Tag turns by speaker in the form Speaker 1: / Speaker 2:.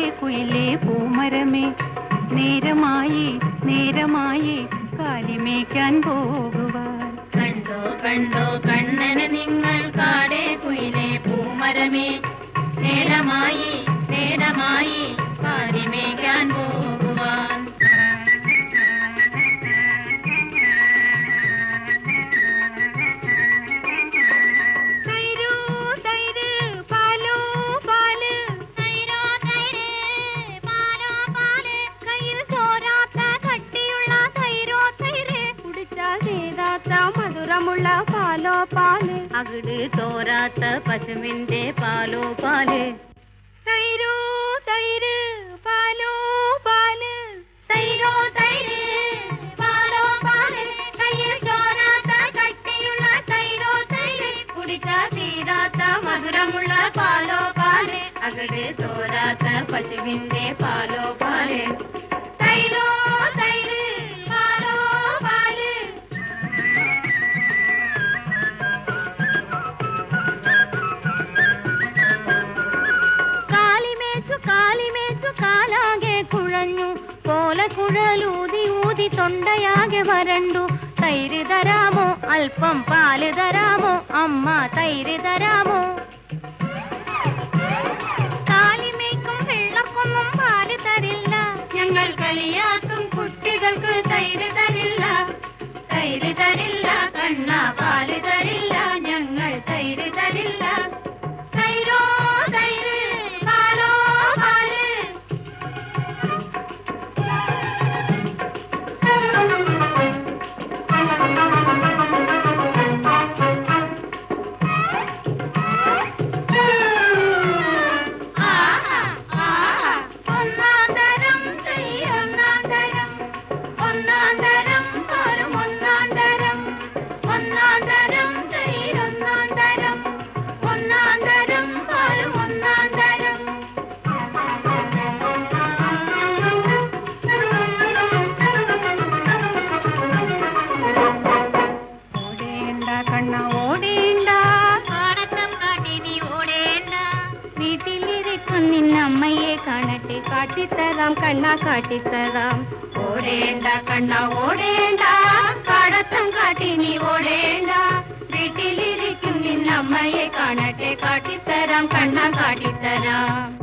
Speaker 1: കുയിലേ പൂമരമേ നേരമായി നേരമായി കാലിമേക്കാൻ പോകുവാൻ
Speaker 2: കണ്ടോ കണ്ടോ കണ്ണന് നിങ്ങൾ കാടേ കുയിലെ പൂമരമേ നേരമായി നേരമായി കാരിമേക്കാൻ പോകുവാൻ
Speaker 1: തൈരൂ തൈര് പാലോ പാല്
Speaker 2: തൈരോ തൈര് പാലോ പാല്
Speaker 1: കയ്യിൽ ചോരാത്ത കട്ടിയുള്ള തൈരോ തൈര് കുടിച്ചാൽ ചെയ്താത്ത മധുരമുള്ള പാലോ പാല്
Speaker 2: അകിട് തോരാത്ത പശുവിന്റെ പാലോ പാല്
Speaker 1: തൈരൂ തൈര് പാലോ പാല്
Speaker 2: തൈരോ തൈര് പാലോ പാല് കയ്യിൽ ചോരാത്ത കട്ടിയുള്ള തൈരോ തൈര് കുടിച്ചാൽ തീരാത്ത മധുരമുള്ള പാലോ പാല് അകട് തോരാത്ത പശുവിന്റെ പാലോ പാല് തൈരോ തൈര് പാലോ പാല്
Speaker 1: കാലിമേച്ചു കാലിമേച്ചു കാലാകെ കുഴഞ്ഞു കോല കുഴലൂതി ഊതി തൊണ്ടയാകെ വരണ്ടു തൈര് തരാമോ അല്പം പാല് തരാമോ അമ്മ തൈര് തരാമോ കാലിമേക്കും വെള്ളക്കൊന്നും പാല് തരില്ല
Speaker 2: ഞങ്ങൾ കളിയാക്കും കുട്ടികൾക്ക് തൈര് തരില്ല തൈര് തരില്ല കണ്ണ പാല് തരില്ല ഞങ്ങൾ തൈര് തരില്ല തൈരോ തൈര് പാലോ പാല് ആഹാ ആഹാ ഒന്നാം തരം ഒന്നാം തരം ഒന്നാം തരം പാലും ഒന്നാം തരം ഒന്നാം തരം ഒന്നാം തരം ഒന്നാം തരം പാലും ഒന്നാം തരം
Speaker 1: ഓടേണ്ട കണ്ണ ഓടേണ്ട
Speaker 2: കാടത്തം കാട്ടി നീ ഓടേണ്ട
Speaker 1: വീട്ടിലിരിക്കും നിന്നമ്മയെ കാണട്ടെ കാട്ടിത്തരാം കണ്ണ കാട്ടിത്തരാം
Speaker 2: ഓടേണ്ട കണ്ണ ഓടേണ്ട കാടത്തം കാട്ടി നീ ഓടേണ്ട വീട്ടിലിരിക്കും നിന്നമ്മയെ കാണട്ടെ കാട്ടിത്തരാം കണ്ണ കാട്ടിത്തരാം